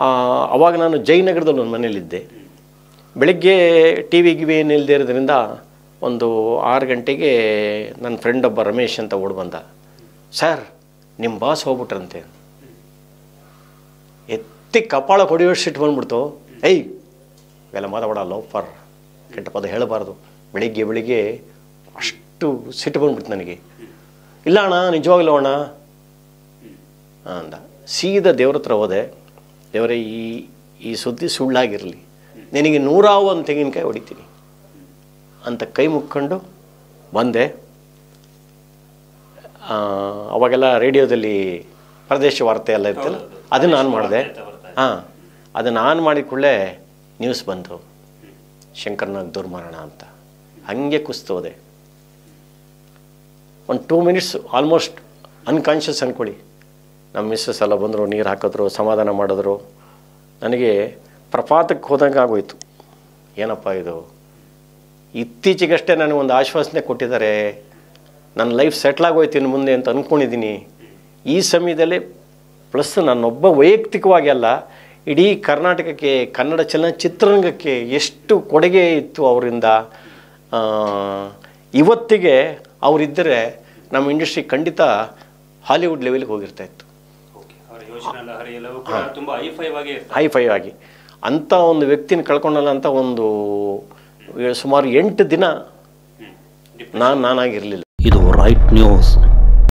ಆ, ಅವಾಗ ನಾನು ಜಯನಗರದಲ್ಲಿ ಒಂದು ಮನೇಲಿದ್ದೆ ಬೆಳಿಗ್ಗೆ ಟಿ ವಿ ಗಿವಿ ಏನು ಇಲ್ಲದೆ ಇರೋದ್ರಿಂದ ಒಂದು ಆರು ಗಂಟೆಗೆ ನನ್ನ ಫ್ರೆಂಡ್ ಒಬ್ಬ ರಮೇಶ್ ಅಂತ ಓಡ್ ಬಂದ ಸರ್ ನಿಮ್ಮ ಬಾಸ್ ಹೋಗ್ಬಿಟ್ರಂತೆ ಎತ್ತಿ ಕಪಾಳ ಹೊಡೆಯೋಷ್ಟು ಸಿಟ್ಟು ಬಂದ್ಬಿಡ್ತು ಏಯ್ ಇವೆಲ್ಲ ಮಾತಾಡ ಲೋಫರ್ ಕೆಟ್ಟ ಪದ ಹೇಳಬಾರ್ದು ಬೆಳಿಗ್ಗೆ ಬೆಳಿಗ್ಗೆ ಅಷ್ಟು ಸಿಟ್ಟು ಬಂದ್ಬಿಡ್ತು ನನಗೆ ಇಲ್ಲ ಅಣ್ಣ ನಿಜವಾಗ್ಲೂ ಅಣ್ಣ ಅಂದ ಸೀದಾ ದೇವ್ರ ಹತ್ರ ಹೋದೆ ದೇವರೇ ಈ ಈ ಸುದ್ದಿ ಸುಳ್ಳಾಗಿರಲಿ ನಿನಗೆ ನೂರ ಒಂದು ತೆಂಗಿನಕಾಯಿ ಹೊಡಿತೀನಿ ಅಂತ ಕೈ ಮುಕ್ಕೊಂಡು ಬಂದೆ ಆ, ಅವಾಗೆಲ್ಲ ರೇಡಿಯೋದಲ್ಲಿ ಪ್ರದೇಶ ವಾರ್ತೆ ಎಲ್ಲ ಇರ್ತಲ್ಲ ಅದನ್ನು ನಾನು ಮಾಡಿದೆ ಹಾಂ ಅದನ್ನು ಆನ್ ಮಾಡಿದ ಕೂಡಲೇ ನ್ಯೂಸ್ ಬಂತು ಶಂಕರ್ನಾಗ್ ದುರ್ಮರಣ ಅಂತ ಹಾಗೆ ಕುಸ್ತೋದೆ ಒಂದು ಟೂ ಮಿನಿಟ್ಸ್ ಆಲ್ಮೋಸ್ಟ್ ಅನ್ಕಾನ್ಷಿಯಸ್ ಅಂದ್ಕೊಳ್ಳಿ ನಮ್ಮ ಮಿಸ್ಸಸ್ ಎಲ್ಲ ಬಂದರು ನೀರು ಹಾಕಿದ್ರು ಸಮಾಧಾನ ಮಾಡಿದ್ರು ನನಗೆ ಪ್ರಪಾತಕ್ಕೆ ಹೋದಂಗೆ ಆಗೋಯ್ತು ಏನಪ್ಪ ಇದು ಇತ್ತೀಚೆಗಷ್ಟೇ ನನಗೆ ಒಂದು ಆಶ್ವಾಸನೆ ಕೊಟ್ಟಿದ್ದಾರೆ ನನ್ನ ಲೈಫ್ ಸೆಟ್ಲ್ ಆಗೋಯ್ತು ಇನ್ನು ಮುಂದೆ ಅಂತ ಅಂದ್ಕೊಂಡಿದ್ದೀನಿ ಈ ಸಮಯದಲ್ಲಿ ಪ್ಲಸ್ ನನ್ನೊಬ್ಬ ವೈಯಕ್ತಿಕವಾಗಿ ಅಲ್ಲ ಇಡೀ ಕರ್ನಾಟಕಕ್ಕೆ ಕನ್ನಡ ಚಲನಚಿತ್ರರಂಗಕ್ಕೆ ಎಷ್ಟು ಕೊಡುಗೆ ಇತ್ತು ಅವರಿಂದ ಆ, ಇವತ್ತಿಗೆ ಅವರಿದ್ದರೆ ನಮ್ಮ ಇಂಡಸ್ಟ್ರಿ ಖಂಡಿತ ಹಾಲಿವುಡ್ ಲೆವೆಲ್ಗೆ ಹೋಗಿರ್ತಾ ಇತ್ತು ಓಕೆ ಅವರ ಯೋಚನೆ ಲಹರಿ ಎಲ್ಲವೂ ಕೂಡ ತುಂಬಾ ಹೈಫೈವ್ ಆಗಿ ಇರ್ತದೆ ಹೈ ಫೈ ಆಗಿ ಅಂಥ ಒಂದು ವ್ಯಕ್ತಿನ ಕಳ್ಕೊಂಡಲ್ಲ ಅಂತ ಒಂದು ಸುಮಾರು ಎಂಟು ದಿನ ಹ್ಮ್ ನಾನು ನಾನಾಗಿರಲಿಲ್ಲ ಇದು ರೈಟ್ ನ್ಯೂಸ್